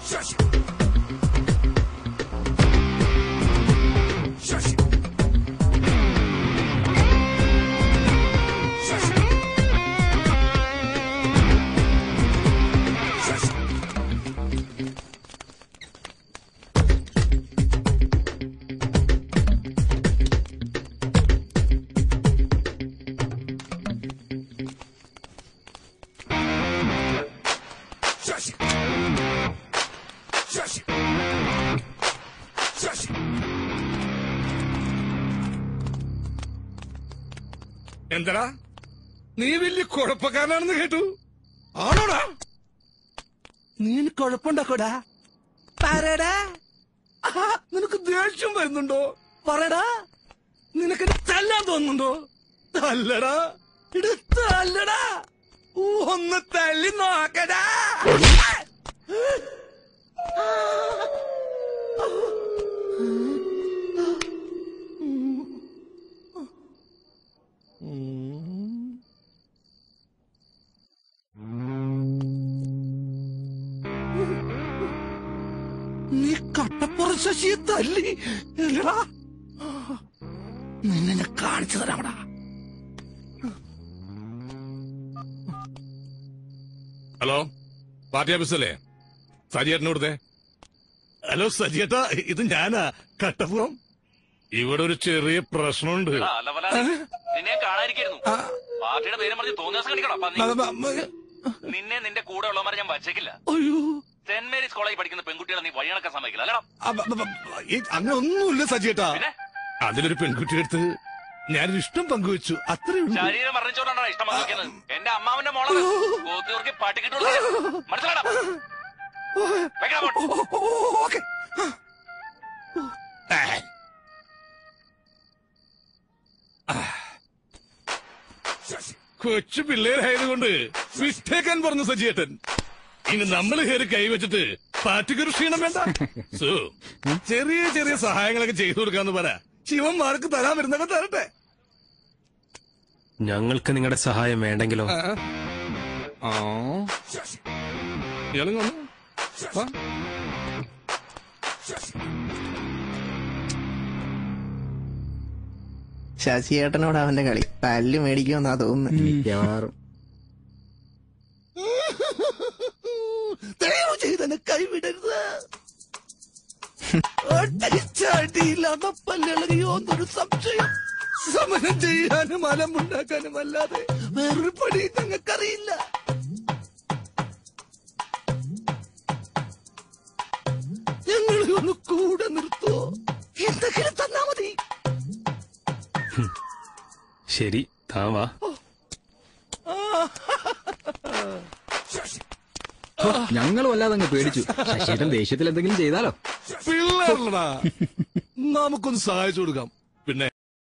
ശശി ശശി ശശി ശശി ശശി ശശി ശശി എന്തടാ നീ വലിയ കുഴപ്പക്കാരനാണെന്ന് കേട്ടു ആണോടാ നീ കുഴപ്പമുണ്ടാക്കോടാ പറയടാ ആഹാ, നിനക്ക് ദേഷ്യം വരുന്നുണ്ടോ പറയടാ നിനക്ക് എന്നെ തല്ലാൻ തോന്നുന്നുണ്ടോ തല്ലടാ ഇട് തല്ലടാ ഒന്ന് തല്ലി നോക്കടാ നീ കട്ടപ്പുറം ശശിയെ തല്ലി അല്ലടാ നിന്നെ ഞാൻ കാണിച്ചു തരാമടാ ഹലോ പാർട്ടി ഓഫീസല്ലേ സജിയേട്ടനോടുത്തെ ഹലോ സജിയേട്ടാ ഇത് ഞാനാ കട്ടപ്പുറം ഇവിടെ ഒരു ചെറിയ പ്രശ്നമുണ്ട് ആ, അല്ല വല്ല നിന്നെ ഞാൻ കാണാതിരിക്കായിരുന്നു പാർട്ടിയുടെ പേരും പറഞ്ഞ് തോന്നിയ ദിവസം കാണിക്കണം പന്നി. നിന്നെ നിന്റെ കൂടെ ഉള്ളവന്മാരെ ഞാൻ വച്ചേക്കില്ല അയ്യോ സെന്റ് മേരീസ് കോളേജിൽ പഠിക്കുന്ന പെൺകുട്ടികളെ നീ വഴിയണക്കാൻ സമ്മതിക്കില്ല അല്ലടാ അബ- അബ- അബ- ഈ അങ്ങനെ ഒന്നുമില്ല സജിയേട്ടാ പിന്നെ? അതിലൊരു പെൺകുട്ടിയുടെ അടുത്ത് ഞാനൊരു ഇഷ്ടം പങ്കുവെച്ചു അത്രേ ഉള്ളൂ ശരീരം വർണ്ണിച്ചോണ്ടാണ് ഇഷ്ടം വന്നിരിക്കുന്നത് എന്റെ അമ്മാവന്റെ മോളത് കോത്തിയൂർക്ക് പാട്ടിക്കിട്ടുള്ള മനസ്സിലാടാ വെക്കണം അങ്ങോട്ട്. ഓക്കെ ശശി കൊച്ചു പിള്ളേരായതുകൊണ്ട് വിട്ടേക്കാൻ പറഞ്ഞു സജിയേട്ടൻ ഇനി നമ്മൾ കയറി കൈവച്ചിട്ട് പാറ്റുകൊരു ക്ഷീണം വേണ്ട സോ ചെറിയ ചെറിയ സഹായങ്ങളൊക്കെ ചെയ്തു കൊടുക്കാന്ന് പറ ശിവന്മാർക്ക് തരാൻ വരുന്നൊക്കെ തരട്ടെ ഞങ്ങൾക്ക് നിങ്ങളുടെ സഹായം വേണ്ടെങ്കിലോ ആ ശശി ഇയാളും വന്നു വാ. ശശി ശശിയേട്ടനോട് അവന്റെ കളി തല്ല് മേടിക്കുമെന്നാ തോന്നുന്നത് മിക്കവാറും ദയവ് ചെയ്തെന്നെ കൈവിടരുത് ഒട്ടടിച്ചാടിയില്ലാത്ത പല്ലിളകിയോ എന്നൊരു സംശയം സമരം ചെയ്യാനും അലമുണ്ടാക്കാനും അല്ലാതെ വേറൊരു പണി ഞങ്ങൾക്കറിയില്ല ഞങ്ങളെ ഒന്ന് കൂടെ നിർത്തോ എന്തെങ്കിലും തന്നാ മതി ശരി താൻ വാ ശശി ഞങ്ങൾ വല്ലാതെ അങ്ങ് പേടിച്ചു ശശിയേട്ടൻ ദേഷ്യത്തിൽ എന്തെങ്കിലും ചെയ്താലോ പിള്ളേരല്ലടാ നമുക്കൊന്ന് സഹായിച്ചു കൊടുക്കാം പിന്നെ